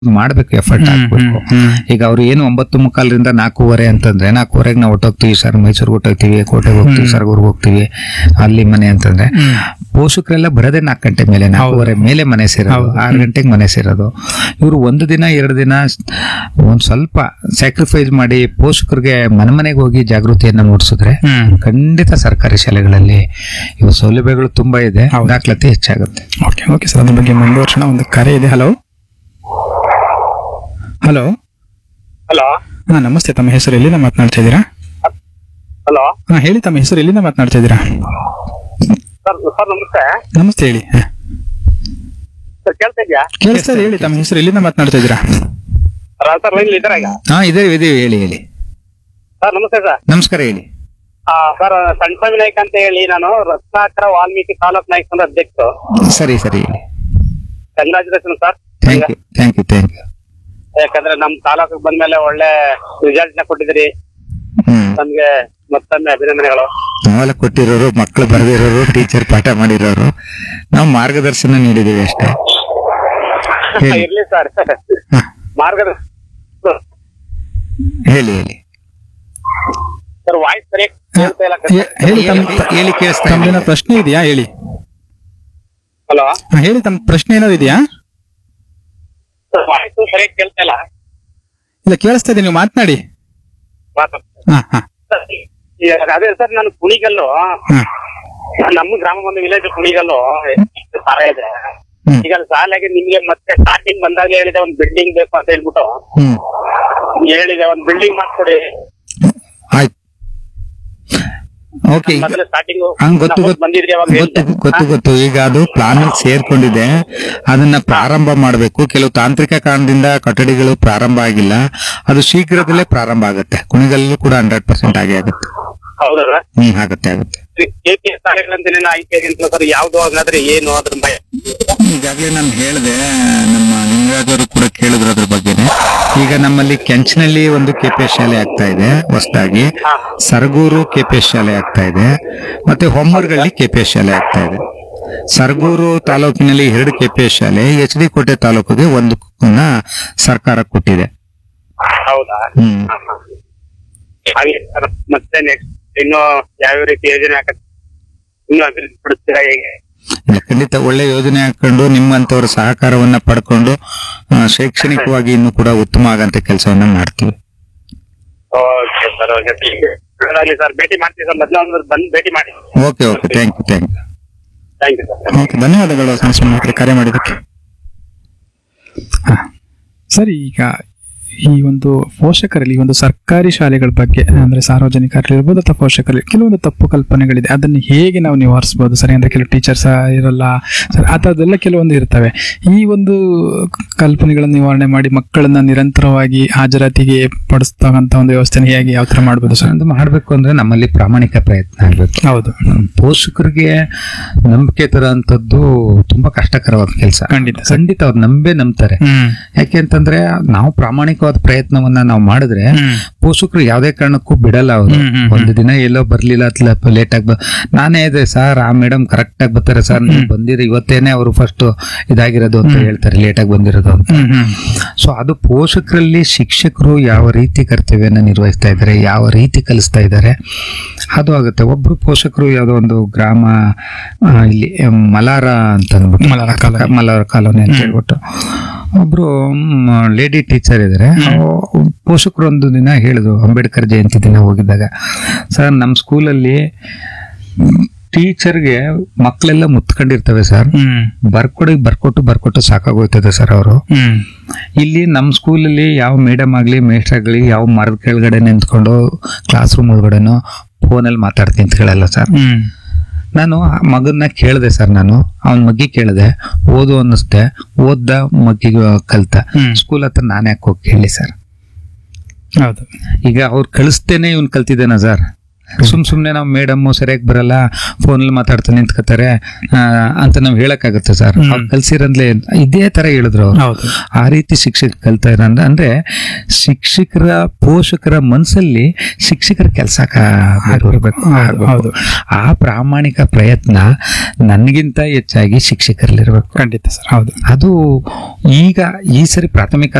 ಮಾಡ್ಬೇಕು ಎಫರ್ಟ್ ಹಾಕ್ಬೇಕು ಈಗ ಅವ್ರು ಏನು ಒಂಬತ್ತು ಮುಕ್ಕಾಲರಿಂದ ನಾಲ್ಕೂವರೆ ಅಂತಂದ್ರೆ ನಾಲ್ಕೂವರೆಗೆ ನಾವು ಹೊಟ್ಟೋಗ್ತೀವಿ ಸರ್ ಮೈಸೂರಿಗೆ ಹೊಟ್ಟೋಗ್ತೀವಿ ಕೋಟೆಗೆ ಹೋಗ್ತೀವಿ ಸರ್ಗೂರ್ಗೆ ಹೋಗ್ತೀವಿ ಅಲ್ಲಿ ಮನೆ ಅಂತಂದ್ರೆ ಪೋಷಕರೆಲ್ಲ ಬರೋದೇ ನಾಲ್ಕು ಗಂಟೆ ಮೇಲೆ ನಾಲ್ಕೂವರೆ ಮೇಲೆ ಮನೆ ಸೇರೋದು ಆರು ಗಂಟೆಗೆ ಮನೆ ಸೇರೋದು ಇವರು ಒಂದು ದಿನ ಎರಡು ದಿನ ಒಂದ್ ಸ್ವಲ್ಪ ಸ್ಯಾಕ್ರಿಫೈಸ್ ಮಾಡಿ ಪೋಷಕರಿಗೆ ಮನೆ ಮನೆಗೆ ಹೋಗಿ ಜಾಗೃತಿಯನ್ನ ಮೂಡಿಸಿದ್ರೆ ಖಂಡಿತ ಸರ್ಕಾರಿ ಶಾಲೆಗಳಲ್ಲಿ ಇವು ಸೌಲಭ್ಯಗಳು ತುಂಬಾ ಇದೆ ದಾಖಲಾತಿ ಹೆಚ್ಚಾಗುತ್ತೆ ಓಕೆ ಓಕೆ ಸರ್ ಅದ್ರ ಬಗ್ಗೆ ಮುಂದುವರ್ಸೋಣ ಒಂದು ಕರೆ ಇದೆ ಹಲೋ ಹಲೋ ಹಲೋ ಹಾ ನಮಸ್ತೆ ತಮ್ಮ ಹೆಸರು ಎಲ್ಲಿಂದ ಮಾತನಾಡ್ತಾ ಇದ್ದೀರಾ ಹಲೋ ಹಾ ಹೇಳಿ ತಮ್ಮ ಹೆಸರು ಎಲ್ಲಿಂದ ಮಾತನಾಡ್ತಾ ಇದ್ದೀರಾ ಸರ್ ಸರ್ ನಮಸ್ತೆ ನಮಸ್ತೆ ಹೇಳಿ ಹಾ. ಸರ್ ಕೇಳ್ತಾ ಇದೆಯಾ ಕೇಳಿಸ್ತಾ ಇದೆ ಹೇಳಿ ತಮ್ಮ ಹೆಸರು ಎಲ್ಲಿಂದ ಮಾತನಾಡ್ತಾ ಇದ್ದೀರಾ ಸರ್ ಲೈನ್ ಇದ್ದಾರ ಈಗ ಹಾ ಇದೆ ಇದೀವಿ ಹೇಳಿ ಹೇಳಿ ಸರ್ ನಮಸ್ತೆ ಸರ್ ನಮಸ್ಕಾರ ಹೇಳಿ ಆ, ಸರ್ ಸಣ್ಣ ನಾಯ್ಕ ಅಂತ ಹೇಳಿ ನಾನು ರತ್ನಾಕರ ವಾಲ್ಮೀಕಿ ತಾಲೂಕ್ ನಾಯಕ ಅಧ್ಯಕ್ಷ ಸರಿ ಸರಿ ಹೇಳಿ congratulation sir thank you thank you thank you ಯಾಕಂದ್ರೆ ನಮ್ ತಾಲೂಕಿಗೆ ಬಂದ್ಮೇಲೆ ಒಳ್ಳೆ ರಿಸಲ್ಟ್ ನ ಕೊಟ್ಟಿದ್ದೀರಿ ಹ್ಮ್ ನಮ್ಗೆ ಮತ್ತೊಮ್ಮೆ ಅಭಿನಂದನೆಗಳು ನಾವೆಲ್ಲ ಕೊಟ್ಟಿರೋರು ಮಕ್ಕಳು ಬರೆದಿರೋರು ಟೀಚರ್ ಪಾಠ ಮಾಡಿರೋರು ನಾವು ಮಾರ್ಗದರ್ಶನ ನೀಡಿದೀವಿ ಅಷ್ಟೇ ಹೇಳಿ. ಇರ್ಲಿ ಸರ್ ಹ, ಮಾರ್ಗದ ಹೇಳಿ ಹೇಳಿ ಸರ್ ವಾಯ್ಸ್ ಸರಿಯಾಗಿ ಕೇಳ್ತಾ ಇಲ್ಲ ಹೇ- ಹೇಳಿ ತಮ್ಮ ಹೇಳಿ ಕೇಳಿಸ್ತಾ ಇದೆ. ತಮ್ದೇನೋ ಪ್ರಶ್ನೆ ಇದೆಯಾ ಹೇಳಿ ಹಲೋ ಹಾ, ಹೇಳಿ ತಮ್ಮ ಪ್ರಶ್ನೆ ಏನಾದ್ರು ಇದೆಯಾ ಸರ್ ವಾಯ್ಸ್ ಸರಿಯಾಗಿ ಕೇಳ್ತಾ ಇಲ್ಲ ಇಲ್ಲ ಕೇಳಿಸ್ತಾ ಇದೆ ನೀವು ಮಾತನಾಡಿ ಮಾತಾಡ್- ಹಾ ಹಾ ಸರ್, ಈಗ ಅದೇ ಸರ್ ನಾನು ಕುಣಿಗಲ್ಲು ಹಾ ನಮ್ಮ ಗ್ರಾಮ ಬಂದು ವಿಲೇಜ್ ಕುಣಿಗಲ್ಲು ಸಾರ ಇದೆ ಹ್ಮ್. ಈಗ ಶಾಲೆಗೆ ನಿಮ್ಗೆ ಮತ್ತೆ ಸ್ಟಾರ್ಟಿಂಗ್ ಬಂದಾಗ ಹೇಳಿದೆ ಒಂದ್ ಬಿಲ್ಡಿಂಗ್ ಬೇಕು ಅಂತ ಹೇಳ್ಬಿಟ್ಟು ಹ್ಮ್ ಹೇಳಿದೆ ಒಂದ್ ಬಿಲ್ಡಿಂಗ್ ಮಾಡ್ಕೊಡಿ ಆಯ್ತು ಓಕೆ ಈಗ ಮೊದಲು ಸ್ಟಾರ್ಟಿಂಗ್ ಹಂಗ್ ಗೊತ್ತು ಗೊತ್ತು ಬಂದಿದ್ರಿ ಅವಾಗ ಗೊತ್ತು ಹೇಳಿದೆ. ಗೊತ್ತು ಗೊತ್ತು ಈಗ ಅದು ಪ್ಲಾನ್ ಸೇರ್ಕೊಂಡಿದೆ ಅದನ್ನ ಪ್ರಾರಂಭ ಮಾಡಬೇಕು ಕೆಲವು ತಾಂತ್ರಿಕ ಕಾರಣದಿಂದ ಕಟ್ಟಡಿಗಳು ಪ್ರಾರಂಭ ಆಗಿಲ್ಲ ಅದು ಶೀಘ್ರದಲ್ಲೇ ಪ್ರಾರಂಭ ಆಗುತ್ತೆ ಕುಣಿಗಲ್ಲೂ ಕೂಡ ಹಂಡ್ರೆಡ್ ಪರ್ಸೆಂಟ್ ಆಗೇ ಆಗುತ್ತೆ ಹೌದಲ್ಲ ಹ್ಮ್ ಆಗುತ್ತೆ ಆಗುತ್ತೆ ಕೆ ಕೆ ಶಾಲೆಗಳಂತೇನೆ ಆಯ್ಕೆ ಅಂತ ಸರ್ ಯಾವ್ದು ಹಾಗಾದ್ರೆ ಏನು ಅದ್ರ ಭಯ ಈಗಾಗಲೇ ನಾನು ಹೇಳಿದೆ ನಮ್ಮ ಲಿಂಗರಾಜ್ ಅವರು ಕೂಡ ಕೇಳಿದ್ರು ಅದ್ರ ಬಗ್ಗೆನೆ ಈಗ ನಮ್ಮಲ್ಲಿ ಕೆಂಚನಹಳ್ಳಿ ಒಂದು ಕೆಪಿಎಸ್ ಶಾಲೆ ಆಗ್ತಾ ಇದೆ ಹೊಸದಾಗಿ ಹಾ. ಸರಗೂರು ಕೆಪಿಎಸ್ ಶಾಲೆ ಆಗ್ತಾ ಇದೆ ಮತ್ತೆ ಹೊಮ್ಮರ್ಗಳ್ಳಿ ಕೆಪಿಎಸ್ ಶಾಲೆ ಆಗ್ತಾ ಇದೆ ಸರಗೂರು ತಾಲೂಕಿನಲ್ಲಿ ಎರಡು ಕೆಪಿಎಸ್ ಶಾಲೆ ಎಚ್ ಡಿ ಕೋಟೆ ತಾಲೂಕಿಗೆ ಒಂದು ಸರ್ಕಾರ ಕೊಟ್ಟಿದೆ ಹೌದಾ ಹ್ಮ್ ಹಾ, ಹಾ. ಹಾಗೆ ಸರ್, ಮತ್ತೆ ನೆಕ್ಸ್ಟ್ ಇನ್ನು ಯಾವ ರೀತಿ ಯೋಜನೆ ಹಾಕ ಇನ್ನು ಅಭಿವೃದ್ಧಿ ಪಡಿಸ್ತೀರಾ ಹೇಗೆ ಇಲ್ಲ, ಖಂಡಿತ ಒಳ್ಳೆ ಯೋಜನೆ ಹಾಕೊಂಡು ನಿಮ್ಮಂತವರ ಸಹಕಾರವನ್ನ ಪಡ್ಕೊಂಡು ಆ, ಶೈಕ್ಷಣಿಕವಾಗಿ ಇನ್ನೂ ಕೂಡ ಉತ್ತಮ ಆಗಂತ ಕೆಲಸವನ್ನ ಮಾಡ್ತೀವಿ ಓಕೆ ಸರ್ ಓಕೆ ಒಳ್ಳೆದಾಗ್ಲಿ ಸರ್ ಭೇಟಿ ಮಾಡ್ತೀವಿ ಸರ್ ಮೊದಲು ಒಂದು ಬಂದು ಭೇಟಿ ಮಾಡಿ okay okay thank you thank you thank you sir okay ಧನ್ಯವಾದಗಳು ಸಂಸ್ಮರಣ ಅವರೇ ಕರೆ ಮಾಡಿದ್ದಕ್ಕೆ ಹಾ. ಸರಿ ಈಗ ಈ ಒಂದು ಪೋಷಕರಲ್ಲಿ ಈ ಒಂದು ಸರ್ಕಾರಿ ಶಾಲೆಗಳ ಬಗ್ಗೆ ಅಂದ್ರೆ ಸಾರ್ವಜನಿಕರಿರ್ಬೋದು ಅಥವಾ ಪೋಷಕರಲ್ಲಿ ಕೆಲವೊಂದು ತಪ್ಪು ಕಲ್ಪನೆಗಳಿದೆ ಅದನ್ನು ಹೇಗೆ ನಾವು ನಿವಾರಿಸಬಹುದು ಸರಿ ಅಂದ್ರೆ ಕೆಲವು ಟೀಚರ್ಸ್ ಇರಲ್ಲ ಸರಿ ಆ ಥರದ್ದೆಲ್ಲ ಕೆಲವೊಂದು ಇರ್ತವೆ ಈ ಒಂದು ಕಲ್ಪನೆಗಳನ್ನು ನಿವಾರಣೆ ಮಾಡಿ ಮಕ್ಕಳನ್ನ ನಿರಂತರವಾಗಿ ಹಾಜರಾತಿಗೆ ಪಡಿಸ್ತಕ್ಕಂಥ ಒಂದು ವ್ಯವಸ್ಥೆನ ಹೇಗೆ ಯಾವ ಥರ ಮಾಡ್ಬೋದು ಸರ್ ಅದು ಮಾಡಬೇಕು ಅಂದ್ರೆ ನಮ್ಮಲ್ಲಿ ಪ್ರಾಮಾಣಿಕ ಪ್ರಯತ್ನ ಆಗ್ಬೇಕು ಹೌದು ಪೋಷಕರಿಗೆ ನಂಬಿಕೆ ತರೋಂಥದ್ದು ತುಂಬಾ ಕಷ್ಟಕರವಾದ ಕೆಲಸ ಖಂಡಿತ ಸರ್. ಖಂಡಿತ ಅವ್ರು ನಂಬೇ ನಂಬ್ತಾರೆ ಹ್ಮ್ ಯಾಕೆ ಅಂತಂದ್ರೆ ನಾವು ಪ್ರಾಮಾಣಿಕವಾದ ಪ್ರಯತ್ನವನ್ನ ನಾವು ಮಾಡಿದ್ರೆ ಹ್ಮ್. ಪೋಷಕರು ಯಾವ್ದೇ ಕಾರಣಕ್ಕೂ ಬಿಡಲ್ಲ ಅವರು ಹ್ಮ್, ಹ್ಮ್, ಹ್ಮ್. ಒಂದು ದಿನ ಎಲ್ಲೋ ಬರ್ಲಿಲ್ಲ ಲೇಟ್ ಆಗಿ ನಾನೇ ಇದೆ ಸರ್ ಆ ಮೇಡಮ್ ಕರೆಕ್ಟ್ ಆಗಿ ಬರ್ತಾರೆ ಸರ್ ನೀವು ಬಂದಿರಿ ಇವತ್ತೇನೆ ಅವರು ಫಸ್ಟ್ ಇದಾಗಿರೋದು ಅಂತ ಹೇಳ್ತಾರೆ ಲೇಟ್ ಆಗಿ ಬಂದಿರೋದು ಅಂತ ಹ್ಮ್ ಹ್ಮ್ ಸೊ ಅದು ಪೋಷಕರಲ್ಲಿ ಶಿಕ್ಷಕರು ಯಾವ ರೀತಿ ಕರ್ತವ್ಯನ ನಿರ್ವಹಿಸ್ತಾ ಇದ್ದಾರೆ ಯಾವ ರೀತಿ ಕಲಿಸ್ತಾ ಇದ್ದಾರೆ ಅದು ಆಗುತ್ತೆ ಒಬ್ರು ಪೋಷಕರು ಯಾವುದೋ ಒಂದು ಗ್ರಾಮ ಆ, ಇಲ್ಲಿ ಎಂ, ಮಲಾರ ಅಂತ ಅಂದ್ಬಿಟ್ಟು ಮಲಾರ ಕಾಲೋನಿ. ಮಲಾರ ಕಾಲೋನಿ ಅಂತ ಹೇಳ್ಬಿಟ್ಟು ಒಬ್ರು ಲೇಡಿ ಟೀಚರ್ ಇದ್ದಾರೆ ಪೋಷಕರು ಒಂದು ದಿನ ಹೇಳಿದ್ರು ಅಂಬೇಡ್ಕರ್ ಜಯಂತಿ ದಿನ ಹೋಗಿದ್ದಾಗ ಸರ್ ನಮ್ಮ ಸ್ಕೂಲಲ್ಲಿ ಟೀಚರ್ಗೆ ಮಕ್ಕಳೆಲ್ಲ ಮುತ್ಕೊಂಡಿರ್ತವೆ ಸರ್ ಹ್ಮ್ ಬರ್ಕೊಡಿ ಬರ್ಕೊಟ್ಟು ಬರ್ಕೊಟ್ಟು ಸಾಕಾಗೋಯ್ತದೆ ಸರ್ ಅವರು ಹ್ಮ್ ಇಲ್ಲಿ ನಮ್ಮ ಸ್ಕೂಲಲ್ಲಿ ಯಾವ ಮೇಡಮ್ ಆಗಲಿ ಮೇಸ್ಟರ್ ಆಗಲಿ ಯಾವ ಮರದ ಕೆಳಗಡೆ ನಿಂತ್ಕೊಂಡು ಕ್ಲಾಸ್ ರೂಮ್ ಒಳಗಡೆನೋ ಫೋನಲ್ಲಿ ಮಾತಾಡ್ತೀನಿ ಅಂತ ಹೇಳಲ್ಲ ಸರ್ ಹ್ಮ್ ನಾನು ಆ ಮಗನ್ನ ಕೇಳಿದೆ ಸರ್ ನಾನು ಅವನ ಮಗ್ಗಿ ಕೇಳಿದೆ ಓದು ಅನ್ನಿಸ್ದೆ ಓದ್ದ ಮಗ್ಗಿಗೆ ಕಲ್ತ ಹ್ಮ್. ಸ್ಕೂಲ್ ಹತ್ರ ನಾನು ಯಾಕೆ ಹೋಗಿ ಕೇಳಿ ಸರ್ ಹೌದು ಈಗ ಅವ್ರು ಕಳಿಸ್ತೇನೆ ಇವ್ನು ಕಲ್ತಿದ್ದೇನ ಸರ್ ಸುಮ್ ಸುಮ್ನೆ ನಾವು ಮೇಡಮ್ ಸರಿಯಾಗಿ ಬರಲ್ಲ ಫೋನಲ್ಲಿ ಮಾತಾಡ್ತಾ ನಿಂತ್ಕೋತಾರೆ ಆ, ಅಂತ ನಾವ್ ಹೇಳಕ್ಕಾಗುತ್ತೆ ಸರ್ ಹ್ಮ್. ಅವ್ರು ಕಲ್ಸಿರಂದ್ಲೆ ಇದೇ ತರ ಹೇಳಿದ್ರು ಅವ್ರು ಹೌದು ಆ ರೀತಿ ಶಿಕ್ಷಕ ಕಲ್ತಾ ಇರೋದ್ರಿಂದ ಅಂದ್ರೆ ಶಿಕ್ಷಕರ ಪೋಷಕರ ಮನಸ್ಸಲ್ಲಿ ಶಿಕ್ಷಕರ ಕೆಲಸ ಇರಬೇಕು ಹೌದು, ಹೌದು. ಆ ಪ್ರಾಮಾಣಿಕ ಪ್ರಯತ್ನ ನನಗಿಂತ ಹೆಚ್ಚಾಗಿ ಶಿಕ್ಷಕರಲ್ಲಿರ್ಬೇಕು ಖಂಡಿತ ಸರ್ ಹೌದು ಅದು ಈಗ ಈ ಸರಿ ಪ್ರಾಥಮಿಕ